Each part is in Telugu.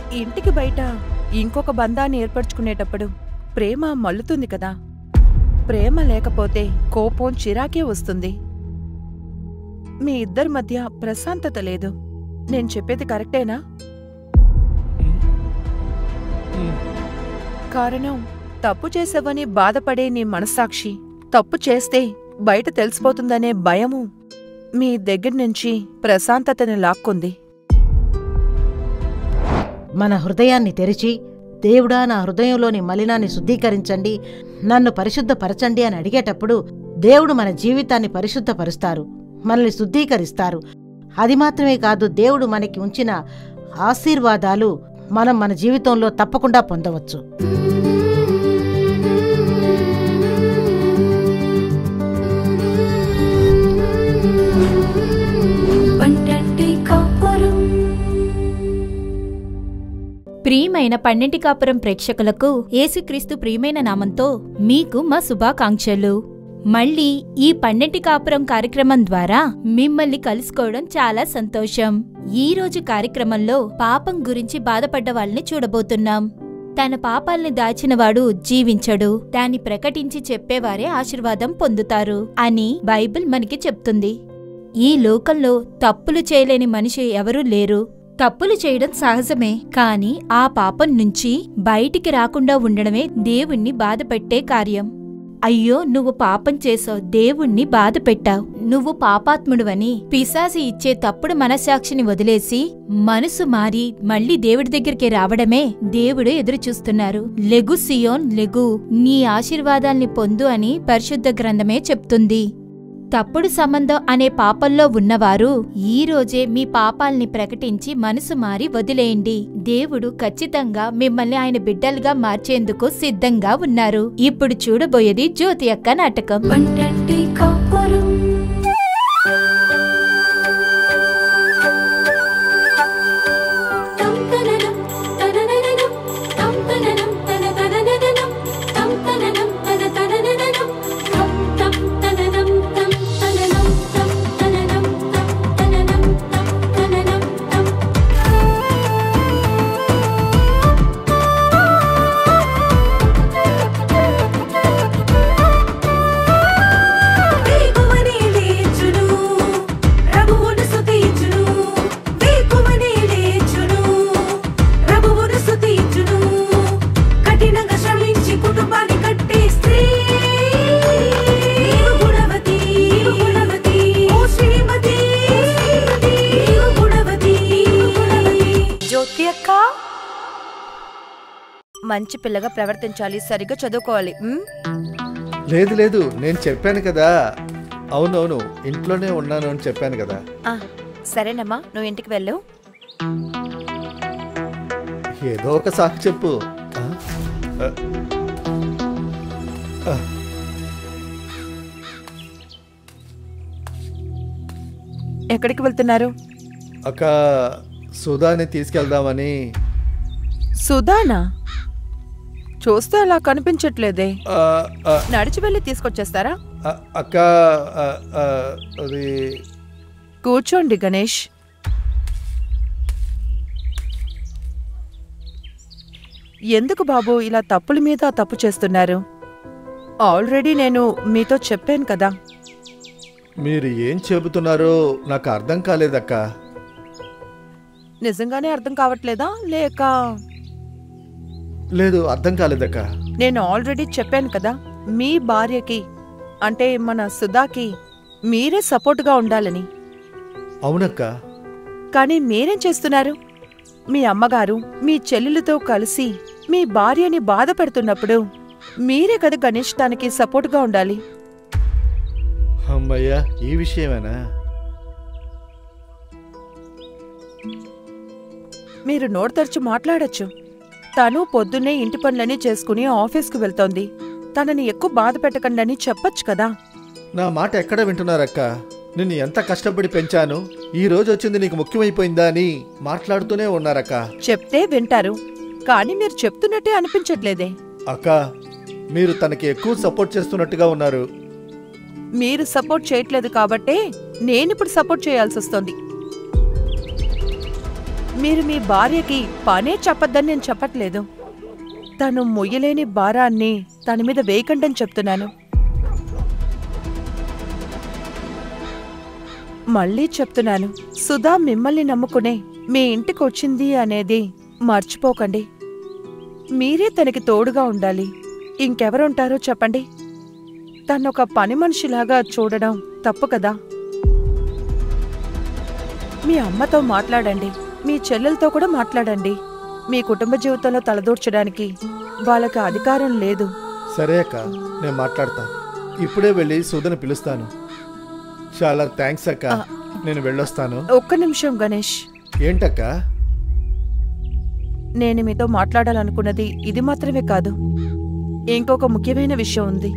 ఇంటికి బయట ఇంకొక బంధాన్ని ఏర్పరచుకునేటప్పుడు ప్రేమ మల్లుతుంది కదా ప్రేమ లేకపోతే కోపం చిరాకే వస్తుంది మీ ఇద్దరి మధ్య ప్రశాంతత లేదు నేను చెప్పేది కరెక్టేనా కారణం తప్పు చేసావని బాధపడే నీ మనస్సాక్షి తప్పు చేస్తే బయట తెలిసిపోతుందనే భయము మీ దగ్గర నుంచి ప్రశాంతతని లాక్కుంది మన హృదయాన్ని తెరిచి దేవుడా నా హృదయంలోని మలినాన్ని శుద్ధీకరించండి నన్ను పరిశుద్ధపరచండి అని అడిగేటప్పుడు దేవుడు మన జీవితాన్ని పరిశుద్ధపరుస్తారు మనల్ని శుద్ధీకరిస్తారు అది మాత్రమే కాదు దేవుడు మనకి ఉంచిన ఆశీర్వాదాలు మనం మన జీవితంలో తప్పకుండా పొందవచ్చు పంటంటి కాపురం ప్రియమైన పన్నెంటి కాపురం ప్రేక్షకులకు యేసుక్రీస్తు ప్రియమైన నామంతో మీకు మా శుభాకాంక్షలు మళ్ళీ ఈ పన్నెంటి కాపురం కార్యక్రమం ద్వారా మిమ్మల్ని కలుసుకోవడం చాలా సంతోషం ఈ రోజు కార్యక్రమంలో పాపం గురించి బాధపడ్డ వాళ్ళని చూడబోతున్నాం తన పాపాల్ని దాచినవాడు జీవించడు దాన్ని ప్రకటించి చెప్పేవారే ఆశీర్వాదం పొందుతారు అని బైబిల్ మనకి చెప్తుంది ఈ లోకంలో తప్పులు చేయలేని మనిషి ఎవరూ లేరు తప్పులు చేయడం సహజమే కాని ఆ పాపం నుంచి బయటికి రాకుండా ఉండడమే దేవుణ్ణి బాధపెట్టే కార్యం అయ్యో నువ్వు పాపం చేసావు దేవుణ్ణి బాధ పెట్టావు నువ్వు పాపాత్ముడువని పిశాసి ఇచ్చే తప్పుడు మనసాక్షిని వదిలేసి మనసు మారి మళ్ళీ దేవుడి దగ్గరికి రావడమే దేవుడు ఎదురు చూస్తున్నారు లెగు సియోన్ లెగు నీ ఆశీర్వాదాల్ని పొందు అని పరిశుద్ధ గ్రంథమే చెప్తుంది తప్పుడు సంబంధం అనే పాపంలో ఉన్నవారు ఈ రోజే మీ పాపాల్ని ప్రకటించి మనసు మారి వదిలేయండి దేవుడు ఖచ్చితంగా మిమ్మల్ని ఆయన బిడ్డలుగా మార్చేందుకు సిద్ధంగా ఉన్నారు ఇప్పుడు చూడబోయేది జ్యోతి అక్క నాటకం పంటంటి కాపురం తంతననం తననననం తంతననం తనతనననం తంతననం తనతనననం తం తం తననం తం తననం తం తననం తం తననం తం తననం తం వేకువనే లేచును ప్రభువును స్తుతించును వేకువనే లేచును ప్రభువును స్తుతించును కఠినంగా శ్రమించి కుటుంబాన్ని కట్టే స్త్రీ నీవు గుణవతి నీవు గుణవతి ఓ శ్రీమతి నీవు గుణవతి నీవు గుణవతి జ్యోతి అక్క మంచి పిల్లగా ప్రవర్తించాలి సరిగ్గా చదువుకోవాలి ఉమ్? లేదు లేదు నేను చెప్పాను కదా అవునవును ఇంట్లోనే ఉన్నాను అని చెప్పాను కదా ఆ, సరేనమ్మా నువ్వు ఇంటికి వెళ్ళు ఏదో ఒక సాకు చెప్పు ఆ? ఆ. ఆ. ఎక్కడికి వెళ్తున్నారు అక్క సుధాని తీసుకెళ్దామని సుధానా చూస్తే అలా కనిపించట్లేదే ఆ, ఆ, నడిచి వెళ్ళి తీసుకొచ్చేస్తారా ఆ, అక్క ఆ, ఆ, అది కూర్చోండి గణేష్ ఎందుకు బాబు ఇలా తప్పుల మీద తప్పు చేస్తున్నారు ఆల్రెడీ నేను మీతో చెప్పాను కదా మీరు ఏం చెబుతున్నారో నాకు అర్థం కాలేదక్క నిజంగానే అర్థం కావట్లేదా లేక లేదు అర్థం కాలేదక్క నేను ఆల్రెడీ చెప్పాను కదా మీ భార్యకి అంటే మన సుధాకి మీరే సపోర్టుగా ఉండాలని అవునక్క కానీ మీరేం చేస్తున్నారు మీ అమ్మగారు మీ చెల్లెలతో కలిసి మీ భార్యని బాధ పెడుతున్నప్పుడు మీరే కదా గణేష్ దానికి సపోర్టుగా ఉండాలి అమ్మయ్యా ఈ విషయమేనా మీరు నోరు తెరిచి మాట్లాడొచ్చు తను పొద్దున్నే ఇంటి పనులన్నీ చేసుకుని ఆఫీస్కు వెళ్తోంది తనని ఎక్కువ బాధ పెట్టకండని చెప్పొచ్చు కదా నా మాట ఎక్కడ వింటున్నారక్క నిన్ను ఎంత కష్టపడి పెంచాను ఈ రోజు వచ్చింది నీకు ముఖ్యమైపోయిందా అని మాట్లాడుతూనే ఉన్నారక్క చెప్తే వింటారు కానీ మీరు చెప్తున్నట్టే అనిపించట్లేదే అక్క మీరు తనకి ఎక్కువ సపోర్ట్ చేస్తున్నట్టుగా ఉన్నారు మీరు సపోర్ట్ చేయట్లేదు కాబట్టే నేనిప్పుడు సపోర్ట్ చేయాల్సి వస్తోంది మీరు మీ భార్యకి పనే చెప్పొద్దని నేను చెప్పట్లేదు తను మొయ్యలేని భారాన్ని తన మీద వేయకండని చెప్తున్నాను మళ్ళీ చెప్తున్నాను సుధా మిమ్మల్ని నమ్ముకునే మీ ఇంటికి వచ్చింది అనేది మర్చిపోకండి మీరే తనకి తోడుగా ఉండాలి ఇంకెవరుంటారో చెప్పండి తనొక పని మనిషిలాగా చూడడం తప్పు కదా మీ అమ్మతో మాట్లాడండి మీ చెల్లెలతో కూడా మాట్లాడండి మీ కుటుంబ జీవితంలో తలదూర్చడానికి వాళ్ళకి అధికారం లేదు సరే అక్క నేను మాట్లాడతా ఇప్పుడే వెళ్ళి సుధను పిలుస్తాను చాలా థ్యాంక్స్ అక్క నేను వెళ్ళొస్తాను ఒక్క నిమిషం గణేష్ ఏంటక్క నేను మీతో మాట్లాడాలనుకున్నది ఇది మాత్రమే కాదు ఇంకొక ముఖ్యమైన విషయం ఉంది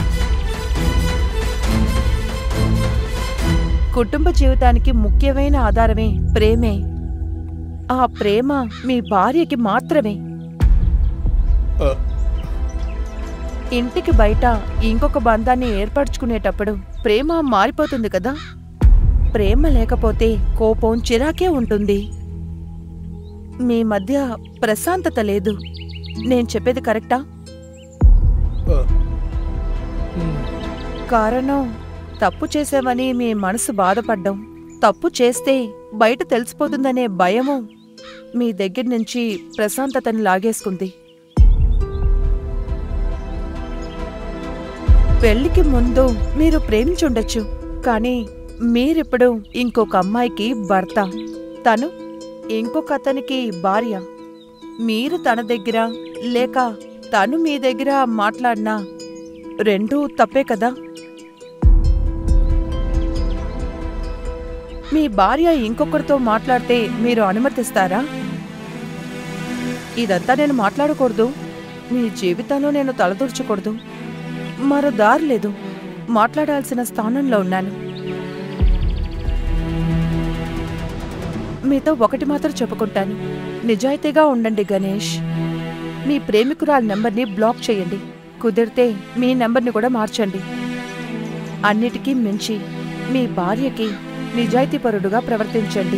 కుటుంబ జీవితానికి ముఖ్యమైన ఆధారమే ప్రేమే ఆ ప్రేమ మీ భార్యకి మాత్రమే ఆ, ఇంటికి బయట ఇంకొక బంధాన్ని ఏర్పరచుకునేటప్పుడు ప్రేమ మారిపోతుంది కదా ప్రేమ లేకపోతే కోపం చిరాకే ఉంటుంది మీ మధ్య ప్రశాంతత లేదు నేను చెప్పేది కరెక్టా ఆ. ఉమ్, కారణం తప్పు చేసామని మీ మనసు బాధపడ్డం తప్పు చేస్తే బయట తెలిసిపోతుందనే భయము మీ దగ్గర నుంచి ప్రశాంతతని లాగేసుకుంది పెళ్లికి ముందు మీరు ప్రేమించుండొచ్చు కానీ మీరిప్పుడు ఇంకొక అమ్మాయికి భర్త తను ఇంకొక అతనికి భార్య మీరు తన దగ్గర లేక తను మీ దగ్గర మాట్లాడినా రెండూ తప్పే కదా మీ భార్య ఇంకొకరితో మాట్లాడితే మీరు అనుమతిస్తారా ఇదంతా నేను మాట్లాడకూడదు మీ జీవితంలో నేను తలదూర్చకూడదు మరో దారి లేదు మాట్లాడాల్సిన స్థానంలో ఉన్నాను మీతో ఒకటి మాత్రం చెప్పుకుంటాను నిజాయితీగా ఉండండి గణేష్ మీ ప్రేమికురాలి నెంబర్ని బ్లాక్ చేయండి కుదిరితే మీ నెంబర్ని కూడా మార్చండి అన్నిటికీ మించి మీ భార్యకి నిజాయితీపరుడుగా ప్రవర్తించండి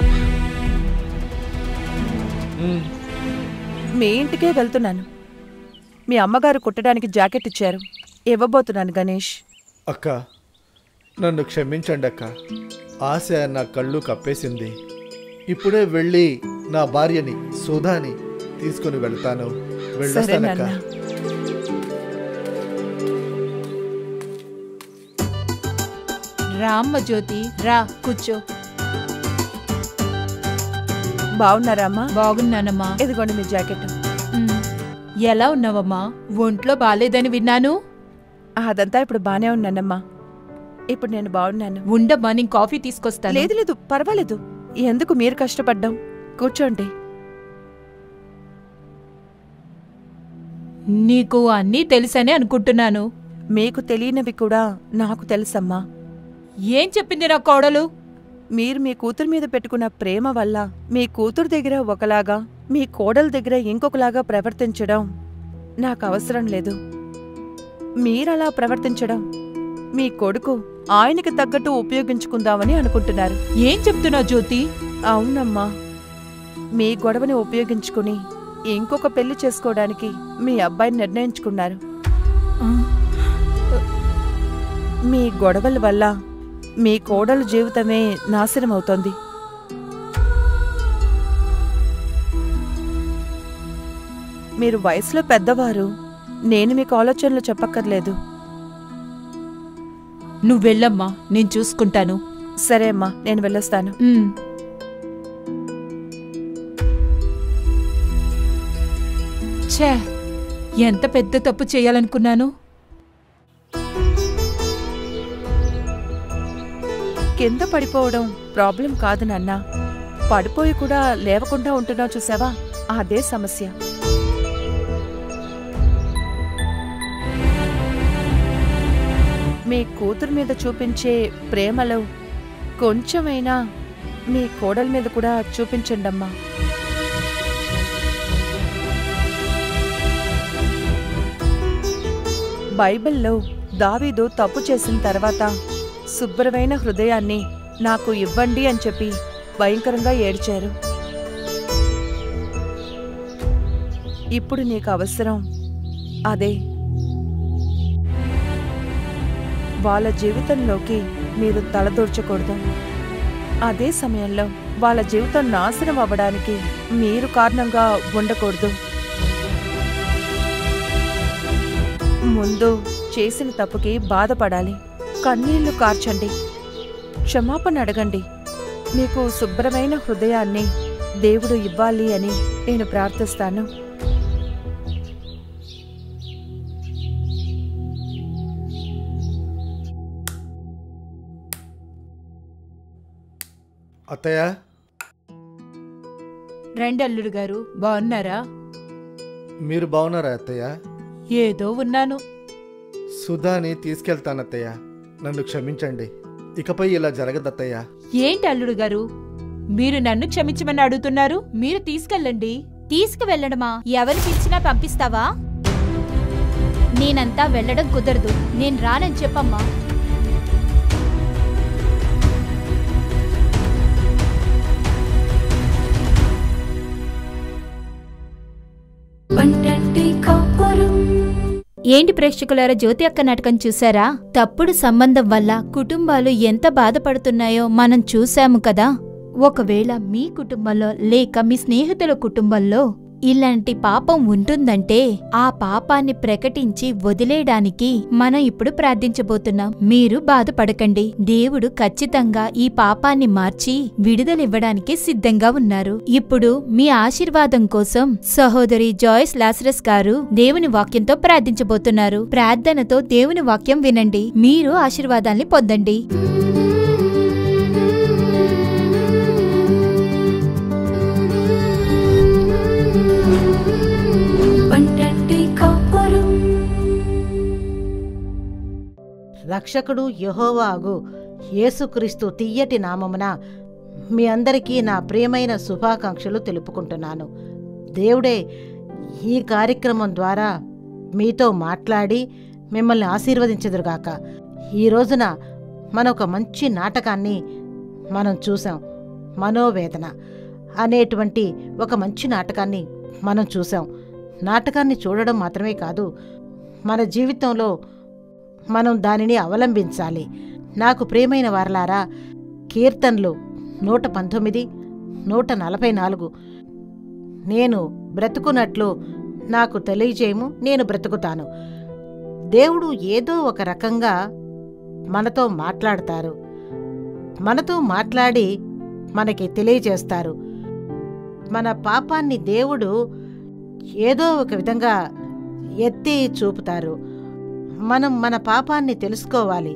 ఉమ్, మీ ఇంటికే వెళ్తున్నాను మీ అమ్మగారు కుట్టడానికి జాకెట్ ఇచ్చారు ఇవ్వబోతున్నాను గణేష్ అక్క నన్ను క్షమించండి అక్క ఆశ నా కళ్ళు కప్పేసింది ఇప్పుడే వెళ్ళి నా భార్యని సుధాని తీసుకుని వెళ్తాను సరే వెళ్ళొస్తానక్క నాన్న రామ్మ జ్యోతి రా కూర్చో బాగున్నారా అమ్మా బాగున్నానమ్మా ఇదిగోండి మీ జాకెట్ ఉమ్. ఎలా ఉన్నావమ్మా ఒంట్లో బాలేదని విన్నాను అదంతా ఇప్పుడు బానే ఉన్నానమ్మా ఇప్పుడు నేను బాగున్నాను ఉండమ్మా నేను కాఫీ తీసుకొస్తాను లేదు లేదు పర్వాలేదు ఎందుకు మీరు కష్టపడ్డాం కూర్చోండి నీకు అన్నీ తెలుసని అనుకుంటున్నాను మీకు తెలియనివి కూడా నాకు తెలుసమ్మా ఏం చెప్పింది నా కోడలు మీరు మీ కూతురు మీద పెట్టుకున్న ప్రేమ వల్ల మీ కూతురు దగ్గర ఒకలాగా మీ కోడల దగ్గర ఇంకొకలాగా ప్రవర్తించడం నాకు అవసరం లేదు మీరలా ప్రవర్తించడం మీ కొడుకు ఆయనకి తగ్గట్టు ఉపయోగించుకుందామని అనుకుంటున్నారు ఏం చెప్తున్నావు జ్యోతి అవునమ్మా మీ గొడవని ఉపయోగించుకుని ఇంకొక పెళ్లి చేసుకోవడానికి మీ అబ్బాయిని నిర్ణయించుకున్నారు మీ గొడవల వల్ల మీ కోడలు జీవితమే నాశనమవుతోంది మీరు వయసులో పెద్దవారు నేను మీకు ఆలోచనలు చెప్పక్కర్లేదు నువ్వు వెళ్ళమ్మా నేను చూసుకుంటాను సరే అమ్మా నేను వెళ్ళొస్తాను ఉమ్. ఛే ఎంత పెద్ద తప్పు చేయాలనుకున్నాను కింద పడిపోవడం ప్రాబ్లం కాదు నాన్న పడిపోయి కూడా లేవకుండా ఉంటున్నావు చూసావా అదే సమస్య మీ కూతురు మీద చూపించే ప్రేమలో కొంచెమైనా మీ కోడల మీద కూడా చూపించండమ్మా బైబిల్లో దావీదు తప్పు చేసిన తర్వాత శుభ్రమైన హృదయాన్ని నాకు ఇవ్వండి అని చెప్పి భయంకరంగా ఏడ్చారు ఇప్పుడు నీకు అవసరం అదే వాళ్ళ జీవితంలోకి మీరు తలదూర్చకూడదు అదే సమయంలో వాళ్ళ జీవితం నాశనం అవ్వడానికి మీరు కారణంగా ఉండకూడదు ముందు చేసిన తప్పుకి బాధపడాలి కన్నీళ్లు కార్చండి క్షమాపణ అడగండి మీకు శుభ్రమైన హృదయాన్ని దేవుడు ఇవ్వాలి అని నేను ప్రార్థిస్తాను అత్తయ్య రండి అల్లుడు గారు బాగున్నారా మీరు బాగున్నారా అత్తయ్య ఏదో ఉన్నాను సుధాని తీసుకెళ్తాను అత్తయ్య నన్ను క్షమించండి ఇకపై ఇలా జరగదు అత్తయ్య ఏంటి అల్లుడు గారు మీరు నన్ను క్షమించమని అడుగుతున్నారు మీరు తీసుకెళ్ళండి తీసుకువెళ్ళడమా ఎవరు పిలిచినా పంపిస్తావా నేనంతా వెళ్ళడం కుదరదు నేను రానని చెప్పమ్మా పంటంటి కాపురం ఏంటి ప్రేక్షకులారా జ్యోతి అక్క నాటకం చూసారా తప్పుడు సంబంధం వల్ల కుటుంబాలు ఎంత బాధపడుతున్నాయో మనం చూశాము కదా ఒకవేళ మీ కుటుంబంలో లేక మీ స్నేహితుల కుటుంబంలో ఇలాంటి పాపం ఉంటుందంటే ఆ పాపాన్ని ప్రకటించి వదిలేయడానికి మనం ఇప్పుడు ప్రార్థించబోతున్నాం మీరు బాధపడకండి దేవుడు ఖచ్చితంగా ఈ పాపాన్ని మార్చి విడుదలివ్వడానికి సిద్ధంగా ఉన్నారు ఇప్పుడు మీ ఆశీర్వాదం కోసం సహోదరి జాయిస్ లాసరస్ గారు దేవుని వాక్యంతో ప్రార్థించబోతున్నారు ప్రార్థనతో దేవుని వాక్యం వినండి మీరు ఆశీర్వాదాల్ని పొందండి పంటంటి కాపురం రక్షకుడు యెహోవాగు యేసుక్రీస్తు తియ్యటి నామమున మీ అందరికీ నా ప్రియమైన శుభాకాంక్షలు తెలుపుకుంటున్నాను దేవుడే ఈ కార్యక్రమం ద్వారా మీతో మాట్లాడి మిమ్మల్ని ఆశీర్వదించదురుగాక ఈ రోజున మన ఒక మంచి నాటకాన్ని మనం చూసాం మనోవేదన అనేటువంటి ఒక మంచి నాటకాన్ని మనం చూసాం నాటకాన్ని చూడడం మాత్రమే కాదు మన జీవితంలో మనం దానిని అవలంబించాలి నాకు ప్రియమైన వారలారా కీర్తనలు నూట పంతొమ్మిది నూట నలభై నాలుగు నేను బ్రతుకున్నట్లు నాకు తెలియజేయము నేను బ్రతుకుతాను దేవుడు ఏదో ఒక రకంగా మనతో మాట్లాడతారు మనతో మాట్లాడి మనకి తెలియజేస్తారు మన పాపాన్ని దేవుడు ఏదో ఒక విధంగా ఎత్తి చూపుతారు మనం మన పాపాన్ని తెలుసుకోవాలి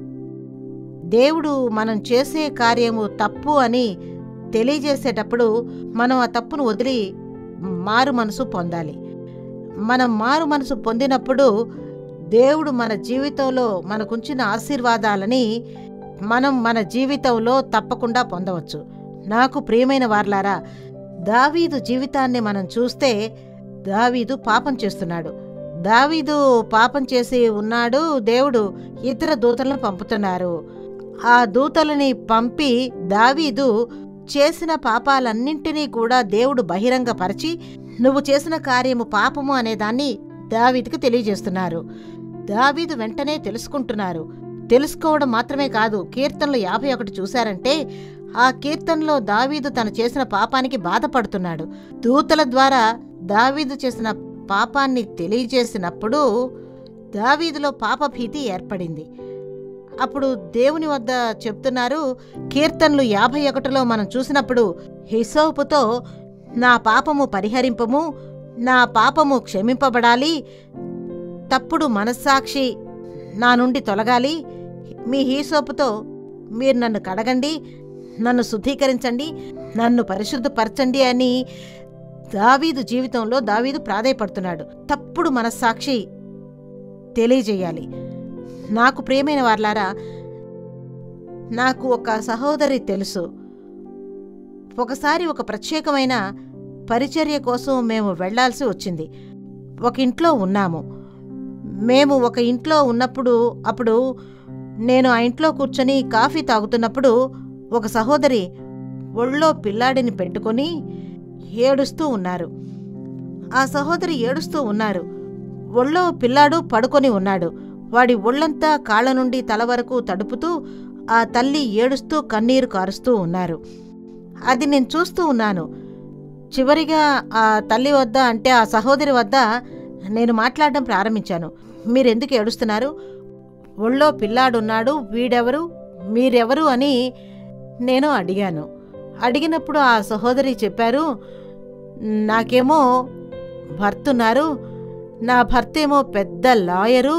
దేవుడు మనం చేసే కార్యము తప్పు అని తెలియజేసేటప్పుడు మనం ఆ తప్పును వదిలి మారు మనసు పొందాలి మనం మారు మనసు పొందినప్పుడు దేవుడు మన జీవితంలో మనకుంచిన ఆశీర్వాదాలని మనం మన జీవితంలో తప్పకుండా పొందవచ్చు నాకు ప్రియమైన వార్లారా దావీదు జీవితాన్ని మనం చూస్తే దావీదు పాపం చేస్తున్నాడు దావీదు పాపం చేసి ఉన్నాడు దేవుడు ఇతర దూతలను పంపుతున్నారు ఆ దూతలని పంపి దావీదు చేసిన పాపాలన్నింటినీ కూడా దేవుడు బహిరంగపరిచి నువ్వు చేసిన కార్యము పాపము అనేదాన్ని దావీదుకు తెలియజేస్తున్నారు దావీదు వెంటనే తెలుసుకుంటున్నారు తెలుసుకోవడం మాత్రమే కాదు కీర్తనలు యాభై ఒకటి చూశారంటే ఆ కీర్తనలో దావీదు తను చేసిన పాపానికి బాధపడుతున్నాడు దూతల ద్వారా దావీదు చేసిన పాపాన్ని తెలియజేసినప్పుడు దావీదులో పాపభీతి ఏర్పడింది అప్పుడు దేవుని వద్ద చెప్తున్నారు కీర్తనలు యాభై ఒకటిలో మనం చూసినప్పుడు హిసోపుతో నా పాపము పరిహరింపము నా పాపము క్షమింపబడాలి తప్పుడు మనస్సాక్షి నా నుండి తొలగాలి మీ హీసోపుతో మీరు నన్ను కడగండి నన్ను శుద్ధీకరించండి నన్ను పరిశుద్ధపరచండి అని దావీదు జీవితంలో దావీదు ప్రాధేయపడుతున్నాడు తప్పుడు మనస్సాక్షి తెలియజేయాలి నాకు ప్రియమైన వార్లారా నాకు ఒక సహోదరి తెలుసు ఒకసారి ఒక ప్రత్యేకమైన పరిచర్య కోసం మేము వెళ్ళాల్సి వచ్చింది ఒక ఇంట్లో ఉన్నాము మేము ఒక ఇంట్లో ఉన్నప్పుడు అప్పుడు నేను ఆ ఇంట్లో కూర్చొని కాఫీ తాగుతున్నప్పుడు ఒక సహోదరి ఒళ్ళో పిల్లాడిని పెట్టుకొని ఏడుస్తూ ఉన్నారు ఆ సహోదరి ఏడుస్తూ ఉన్నారు ఒళ్ళో పిల్లాడు పడుకొని ఉన్నాడు వాడి ఒళ్ళంతా కాళ్ళ నుండి తల వరకు తడుపుతూ ఆ తల్లి ఏడుస్తూ కన్నీరు కారుస్తూ ఉన్నారు అది నేను చూస్తూ ఉన్నాను చివరిగా ఆ తల్లి వద్ద అంటే ఆ సహోదరి వద్ద నేను మాట్లాడడం ప్రారంభించాను మీరెందుకు ఏడుస్తున్నారు ఒళ్ళో పిల్లాడున్నాడు వీడెవరు మీరెవరు అని నేను అడిగాను అడిగినప్పుడు ఆ సహోదరి చెప్పారు నాకేమో భర్త ఉన్నారు నా భర్త ఏమో పెద్ద లాయరు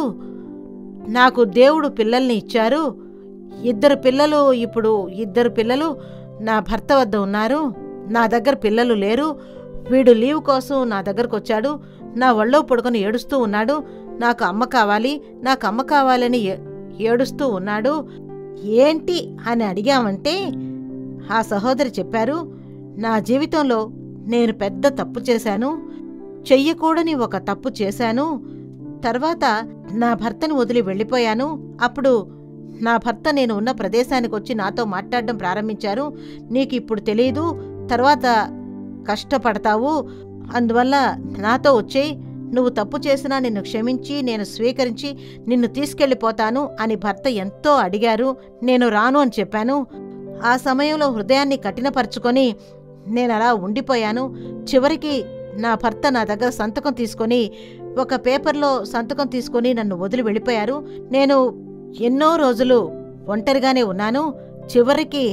నాకు దేవుడు పిల్లల్ని ఇచ్చారు ఇద్దరు పిల్లలు ఇప్పుడు ఇద్దరు పిల్లలు నా భర్త వద్ద ఉన్నారు నా దగ్గర పిల్లలు లేరు వీడు లీవ్ కోసం నా దగ్గరకు వచ్చాడు నా ఒళ్ళో పడుకొని ఏడుస్తూ ఉన్నాడు నాకు అమ్మ కావాలి నాకు అమ్మ కావాలని ఏ- ఏడుస్తూ ఉన్నాడు ఏంటి అని అడిగామంటే ఆ సహోదరి చెప్పారు నా జీవితంలో నేను పెద్ద తప్పు చేశాను చెయ్యకూడని ఒక తప్పు చేశాను తర్వాత నా భర్తను వదిలి వెళ్ళిపోయాను అప్పుడు నా భర్త నేను ఉన్న ప్రదేశానికి వచ్చి నాతో మాట్లాడడం ప్రారంభించారు నీకు ఇప్పుడు తెలియదు తర్వాత కష్టపడతావు అందువల్ల నాతో వచ్చేయి నువ్వు తప్పు చేసినా నిన్ను క్షమించి నేను స్వీకరించి నిన్ను తీసుకెళ్ళిపోతాను అని భర్త ఎంతో అడిగారు నేను రాను అని చెప్పాను ఆ సమయంలో హృదయాన్ని కఠినపరుచుకొని నేను అలా ఉండిపోయాను చివరికి నా భర్త నా దగ్గర సంతకం తీసుకొని ఒక పేపర్లో సంతకం తీసుకొని నన్ను వదిలి వెళ్ళిపోయారు నేను ఎన్నో రోజులు ఒంటరిగానే ఉన్నాను చివరికి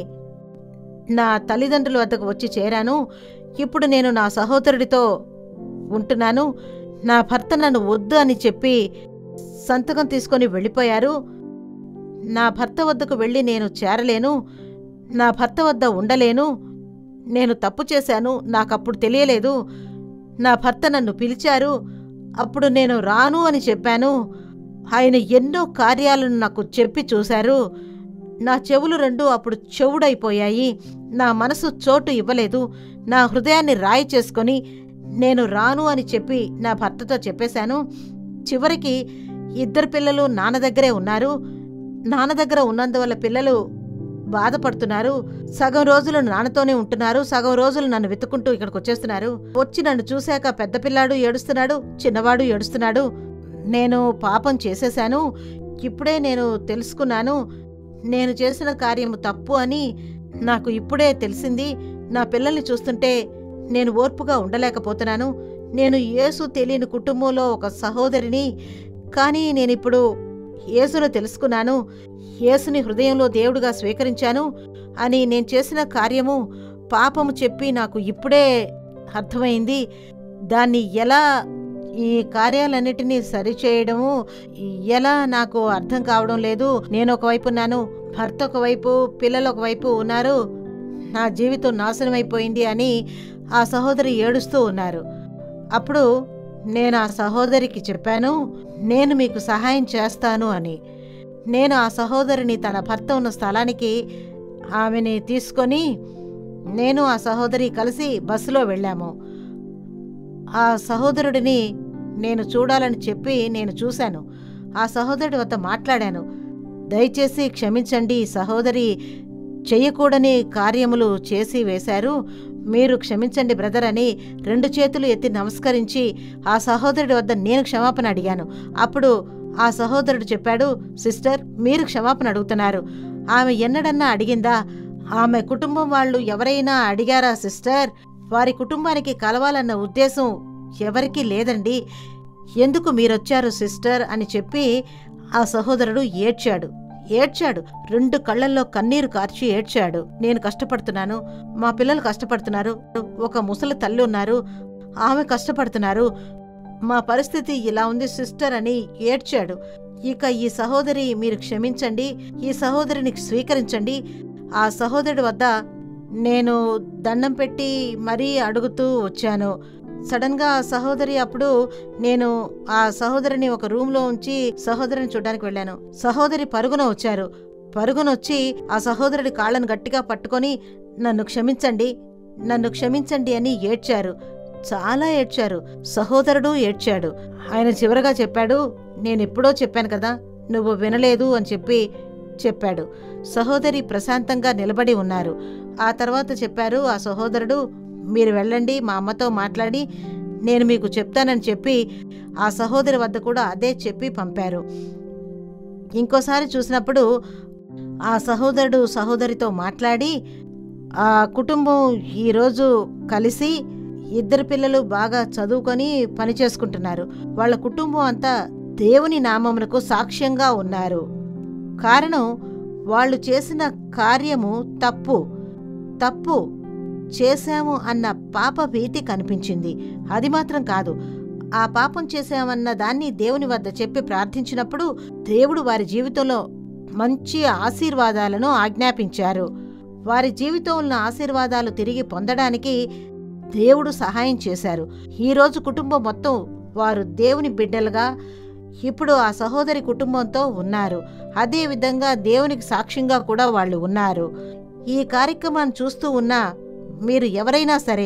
నా తల్లిదండ్రుల వద్దకు వచ్చి చేరాను ఇప్పుడు నేను నా సహోదరుడితో ఉంటున్నాను నా భర్త నన్ను వద్దు అని చెప్పి సంతకం తీసుకొని వెళ్ళిపోయారు నా భర్త వద్దకు వెళ్ళి నేను చేరలేను నా భర్త వద్ద ఉండలేను నేను తప్పు చేశాను నాకప్పుడు తెలియలేదు నా భర్త నన్ను పిలిచారు అప్పుడు నేను రాను అని చెప్పాను ఆయన ఎన్నో కార్యాలను నాకు చెప్పి చూశారు నా చెవులు రెండు అప్పుడు చెవుడైపోయాయి నా మనసు చోటు ఇవ్వలేదు నా హృదయాన్ని రాయి చేసుకొని నేను రాను అని చెప్పి నా భర్తతో చెప్పేశాను చివరికి ఇద్దరు పిల్లలు నాన్న దగ్గరే ఉన్నారు నాన్న దగ్గర ఉన్నందువల్ల పిల్లలు బాధపడుతున్నారు సగం రోజులు నాన్నతోనే ఉంటున్నారు సగం రోజులు నన్ను వెతుక్కుంటూ ఇక్కడికి వచ్చేస్తున్నారు వచ్చి నన్ను చూశాక పెద్ద పిల్లాడు ఏడుస్తున్నాడు చిన్నవాడు ఏడుస్తున్నాడు నేను పాపం చేసేశాను ఇప్పుడే నేను తెలుసుకున్నాను నేను చేసిన కార్యము తప్పు అని నాకు ఇప్పుడే తెలిసింది నా పిల్లల్ని చూస్తుంటే నేను ఓర్పుగా ఉండలేకపోతున్నాను నేను యేసు తెలియని కుటుంబంలో ఒక సహోదరిని కానీ నేనిప్పుడు యేసును తెలుసుకున్నాను యేసుని హృదయంలో దేవుడుగా స్వీకరించాను అని నేను చేసిన కార్యము పాపము చెప్పి నాకు ఇప్పుడే అర్థమైంది దాన్ని ఎలా ఈ కార్యాలన్నిటినీ సరిచేయడము ఎలా నాకు అర్థం కావడం లేదు నేను ఒకవైపు ఉన్నాను భర్త ఒకవైపు పిల్లలు ఒకవైపు ఉన్నారు నా జీవితం నాశనమైపోయింది అని ఆ సహోదరి ఏడుస్తూ ఉన్నారు అప్పుడు నేను ఆ సహోదరికి చెప్పాను నేను మీకు సహాయం చేస్తాను అని నేను ఆ సహోదరిని తన భర్త ఉన్న స్థలానికి ఆమెని తీసుకొని నేను ఆ సహోదరి కలిసి బస్సులో వెళ్ళాము ఆ సహోదరుడిని నేను చూడాలని చెప్పి నేను చూశాను ఆ సహోదరుడి వద్ద మాట్లాడాను దయచేసి క్షమించండి ఈ సహోదరి చెయ్యకూడని కార్యములు చేసి వేశారు మీరు క్షమించండి బ్రదర్ అని రెండు చేతులు ఎత్తి నమస్కరించి ఆ సహోదరుడి వద్ద నేను క్షమాపణ అడిగాను అప్పుడు ఆ సహోదరుడు చెప్పాడు సిస్టర్ మీరు క్షమాపణ అడుగుతున్నారు ఆమె ఎన్నడన్నా అడిగిందా ఆమె కుటుంబం వాళ్ళు ఎవరైనా అడిగారా సిస్టర్ వారి కుటుంబానికి కలవాలన్న ఉద్దేశం ఎవరికీ లేదండి ఎందుకు మీరొచ్చారు సిస్టర్ అని చెప్పి ఆ సహోదరుడు ఏడ్చాడు ఏడ్చాడు రెండు కళ్ళల్లో కన్నీరు కార్చి ఏడ్చాడు నేను కష్టపడుతున్నాను మా పిల్లలు కష్టపడుతున్నారు ఒక ముసలి తల్లి ఉన్నారు ఆమె కష్టపడుతున్నారు మా పరిస్థితి ఇలా ఉంది సిస్టర్ అని ఏడ్చాడు ఇక ఈ సహోదరి మీరు క్షమించండి ఈ సహోదరిని స్వీకరించండి ఆ సహోదరుడి వద్ద నేను దండం పెట్టి మరీ అడుగుతూ వచ్చాను సడన్గా ఆ సహోదరి అప్పుడు నేను ఆ సహోదరిని ఒక రూమ్లో ఉంచి సహోదరిని చూడడానికి వెళ్ళాను సహోదరి పరుగున వచ్చారు పరుగున వచ్చి ఆ సహోదరుడి కాళ్ళను గట్టిగా పట్టుకొని నన్ను క్షమించండి నన్ను క్షమించండి అని ఏడ్చారు చాలా ఏడ్చారు సహోదరుడు ఏడ్చాడు ఆయన చివరగా చెప్పాడు నేనెప్పుడో చెప్పాను కదా నువ్వు వినలేదు అని చెప్పి చెప్పాడు సహోదరి ప్రశాంతంగా నిలబడి ఉన్నారు ఆ తర్వాత చెప్పారు ఆ సహోదరుడు మీరు వెళ్ళండి మా అమ్మతో మాట్లాడి నేను మీకు చెప్తానని చెప్పి ఆ సహోదరి వద్ద కూడా అదే చెప్పి పంపారు ఇంకోసారి చూసినప్పుడు ఆ సహోదరుడు సహోదరితో మాట్లాడి ఆ కుటుంబం ఈరోజు కలిసి ఇద్దరు పిల్లలు బాగా చదువుకొని పని చేసుకుంటున్నారు వాళ్ళ కుటుంబం అంతా దేవుని నామమునకు సాక్ష్యంగా ఉన్నారు కారణం వాళ్ళు చేసిన కార్యము తప్పు తప్పు చేశాము అన్న పాప భీతి కనిపించింది అది మాత్రం కాదు ఆ పాపం చేశామన్న దాన్ని దేవుని వద్ద చెప్పి ప్రార్థించినప్పుడు దేవుడు వారి జీవితంలో మంచి ఆశీర్వాదాలను ఆజ్ఞాపించారు వారి జీవితంలో ఉన్న ఆశీర్వాదాలు తిరిగి పొందడానికి దేవుడు సహాయం చేశారు ఈరోజు కుటుంబం మొత్తం వారు దేవుని బిడ్డలుగా ఇప్పుడు ఆ సహోదరి కుటుంబంతో ఉన్నారు అదే విధంగా దేవునికి సాక్ష్యంగా కూడా వాళ్ళు ఉన్నారు ఈ కార్యక్రమాన్ని చూస్తూ ఉన్న మీరు ఎవరైనా సరే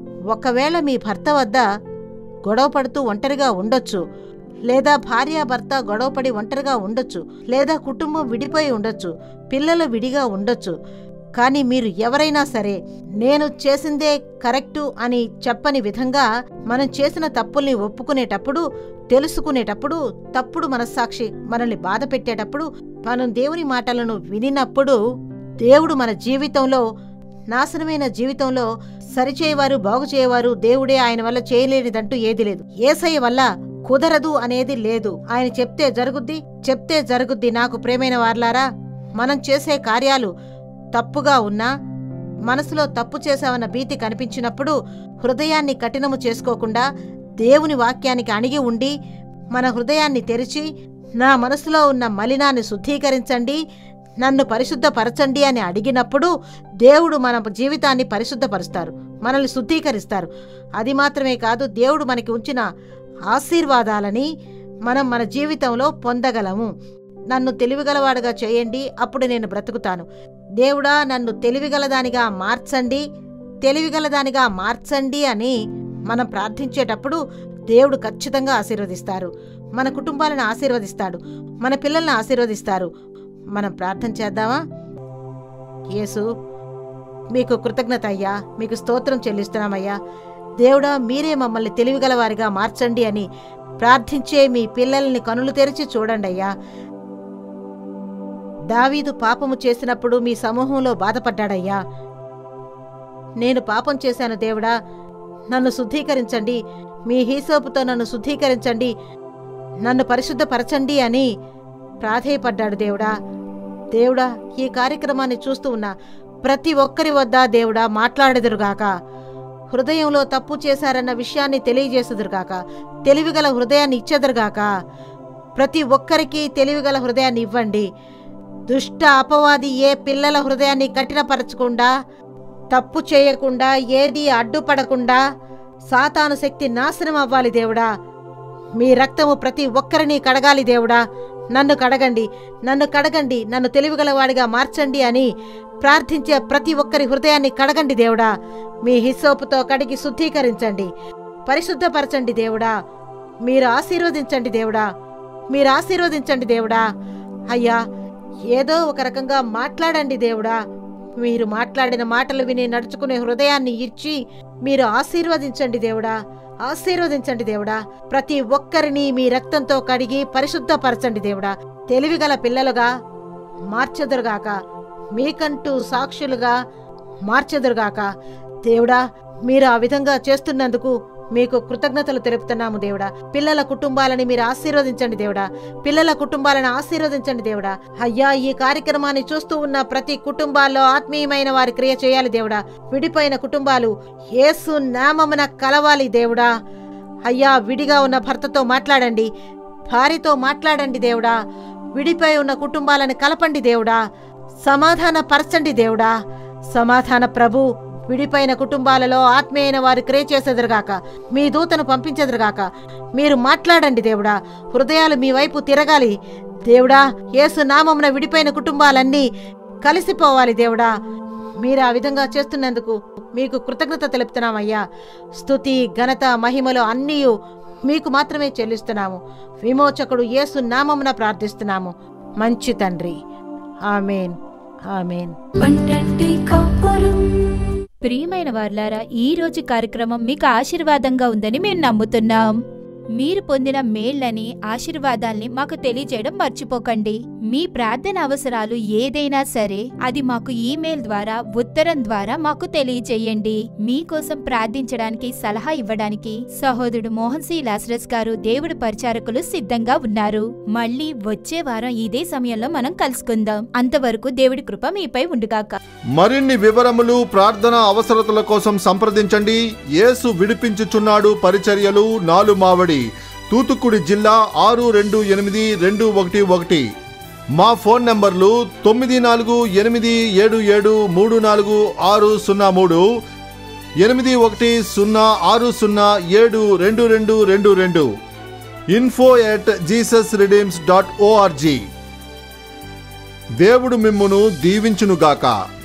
ఒకవేళ మీ భర్త వద్ద గొడవ పడుతూ ఒంటరిగా ఉండొచ్చు లేదా భార్యాభర్త గొడవపడి ఒంటరిగా ఉండొచ్చు లేదా కుటుంబం విడిపోయి ఉండొచ్చు పిల్లలు విడిగా ఉండొచ్చు కానీ మీరు ఎవరైనా సరే నేను చేసిందే కరెక్టు అని చెప్పని విధంగా మనం చేసిన తప్పుల్ని ఒప్పుకునేటప్పుడు తెలుసుకునేటప్పుడు తప్పుడు మనస్సాక్షి మనల్ని బాధ పెట్టేటప్పుడు మనం దేవుని మాటలను వినినప్పుడు దేవుడు మన జీవితంలో నాశనమైన జీవితంలో సరిచేయవారు బాగు చేయవారు దేవుడే ఆయన వల్ల చేయలేనిదంటూ ఏది లేదు ఏసయ్య వల్ల కుదరదు అనేది లేదు ఆయన చెప్తే జరుగుద్ది చెప్తే జరుగుద్ది నాకు ప్రేమైన వార్లారా మనం చేసే కార్యాలు తప్పుగా ఉన్నా మనసులో తప్పు చేశామన్న భీతి కనిపించినప్పుడు హృదయాన్ని కఠినము చేసుకోకుండా దేవుని వాక్యానికి అణిగి ఉండి మన హృదయాన్ని తెరిచి నా మనసులో ఉన్న మలినాన్ని శుద్ధీకరించండి నన్ను పరిశుద్ధపరచండి అని అడిగినప్పుడు దేవుడు మన జీవితాన్ని పరిశుద్ధపరుస్తారు మనల్ని శుద్ధీకరిస్తారు అది మాత్రమే కాదు దేవుడు మనకి ఉంచిన ఆశీర్వాదాలని మనం మన జీవితంలో పొందగలము నన్ను తెలివిగలవాడుగా చేయండి అప్పుడు నేను బ్రతుకుతాను దేవుడా నన్ను తెలివిగలదానిగా మార్చండి తెలివిగలదానిగా మార్చండి అని మనం ప్రార్థించేటప్పుడు దేవుడు ఖచ్చితంగా ఆశీర్వదిస్తారు మన కుటుంబాలను ఆశీర్వదిస్తాడు మన పిల్లల్ని ఆశీర్వదిస్తారు మనం ప్రార్థన చేద్దామా యేసు మీకు కృతజ్ఞత అయ్యా మీకు స్తోత్రం చెల్లిస్తున్నామయ్యా దేవుడా మీరే మమ్మల్ని తెలివిగలవారిగా మార్చండి అని ప్రార్థించే మీ పిల్లల్ని కనులు తెరిచి చూడండి అయ్యా దావీదు పాపము చేసినప్పుడు మీ సమూహంలో బాధపడ్డాడయ్యా నేను పాపం చేశాను దేవుడా నన్ను శుద్ధీకరించండి మీ హీసోపుతో నన్ను శుద్ధీకరించండి నన్ను పరిశుద్ధపరచండి అని ప్రాధేయపడ్డాడు దేవుడా దేవుడా ఈ కార్యక్రమాన్ని చూస్తూ ఉన్న ప్రతి ఒక్కరి వద్ద దేవుడా మాట్లాడెదురుగాక హృదయంలో తప్పు చేశారన్న విషయాన్ని తెలియజేసుదురుగాక తెలివిగల హృదయాన్ని ఇచ్చెదురుగాక ప్రతి ఒక్కరికి తెలివిగల హృదయాన్ని ఇవ్వండి దుష్ట అపవాది ఏ పిల్లల హృదయాన్ని కఠినపరచకుండా తప్పు చేయకుండా ఏది అడ్డుపడకుండా సాతాను శక్తి నాశనం అవ్వాలి దేవుడా మీ రక్తము ప్రతి ఒక్కరిని కడగాలి దేవుడా నన్ను కడగండి నన్ను కడగండి నన్ను తెలివిగలవాడిగా మార్చండి అని ప్రార్థించే ప్రతి ఒక్కరి హృదయాన్ని కడగండి దేవుడా మీ హిస్సోపుతో కడిగి శుద్ధీకరించండి పరిశుద్ధపరచండి దేవుడా మీరు ఆశీర్వదించండి దేవుడా మీరు ఆశీర్వదించండి దేవుడా అయ్యా ఏదో ఒక రకంగా మాట్లాడండి దేవుడా మీరు మాట్లాడిన మాటలు విని నడుచుకునే హృదయాన్ని ఇచ్చి మీరు ఆశీర్వదించండి దేవుడా ఆశీర్వదించండి దేవుడా ప్రతి ఒక్కరిని మీ రక్తంతో కడిగి పరిశుద్ధపరచండి దేవుడా తెలివిగల పిల్లలుగా మార్చెదురుగాక మీకంటూ సాక్షులుగా మార్చెదురుగాక దేవుడా మీరు ఆ విధంగా చేస్తున్నందుకు మీకు కృతజ్ఞతలు తెలుపుతున్నాము దేవుడా పిల్లల కుటుంబాలని మీరు ఆశీర్వదించండి దేవుడా పిల్లల కుటుంబాలను ఆశీర్వదించండి దేవుడా అయ్యా ఈ కార్యక్రమాన్ని చూస్తూ ఉన్న ప్రతి కుటుంబాల్లో ఆత్మీయమైన వారి క్రియ చేయాలి దేవుడా విడిపోయిన కుటుంబాలు యేసు నామమున కలవాలి దేవుడా అయ్యా విడిగా ఉన్న భర్తతో మాట్లాడండి భార్యతో మాట్లాడండి దేవుడా విడిపోయి ఉన్న కుటుంబాలను కలపండి దేవుడా సమాధాన పరచండి దేవుడా సమాధాన ప్రభు విడిపోయిన కుటుంబాలలో ఆత్మీయైన వారు క్రియ చేసేదరుగాక మీ దూతను పంపించెదరుగాక మీరు మాట్లాడండి దేవుడా హృదయాలు మీ వైపు తిరగాలి దేవుడా యేసు నామమున విడిపోయిన కుటుంబాలన్నీ కలిసిపోవాలి దేవుడా మీరు ఆ విధంగా చేస్తున్నందుకు మీకు కృతజ్ఞత తెలుపుతున్నామయ్యా స్తుతి ఘనత మహిమలు అన్నీ మీకు మాత్రమే చెల్లిస్తున్నాము విమోచకుడు యేసు నామమున ప్రార్థిస్తున్నాము మంచి తండ్రి ఆమెన్ ఆమెన్ పండంటి కాపురం ప్రియమైన వార్లారా ఈ రోజు కార్యక్రమం మీకు ఆశీర్వాదంగా ఉందని మేము నమ్ముతున్నాం మీరు పొందిన మేళ్లని ఆశీర్వాదాల్ని మాకు తెలియజేయడం మర్చిపోకండి మీ ప్రార్థన అవసరాలు ఏదైనా సరే అది మాకు ఈమెయిల్ ద్వారా ఉత్తరం ద్వారా మాకు తెలియజేయండి మీకోసం ప్రార్థించడానికి సలహా ఇవ్వడానికి సహోదరుడు మోహన్ సి లాసరస్ గారు దేవుడి పరిచారకులు సిద్ధంగా ఉన్నారు మళ్ళీ వచ్చే వారం ఇదే సమయంలో మనం కలుసుకుందాం అంతవరకు దేవుడి కృప మీపై ఉండుగాక మరిన్ని వివరములు ప్రార్థన అవసరతల కోసం సంప్రదించండి యేసు విడిపించుచున్నాడు పరిచర్యలు నాలు మావడి తూతుక్కుడి జిల్లా ఆరు రెండు ఎనిమిది రెండు ఒకటి ఒకటి మా ఫోన్ నంబర్లు తొమ్మిది నాలుగు ఎనిమిది ఏడు ఏడు మూడు నాలుగు ఆరు సున్నా మూడు ఎనిమిది ఒకటి సున్నా ఆరు సున్నా ఏడు రెండు రెండు రెండు రెండు info at Jesus redeems dot O R G దేవుడు మిమ్మును దీవించునుగాక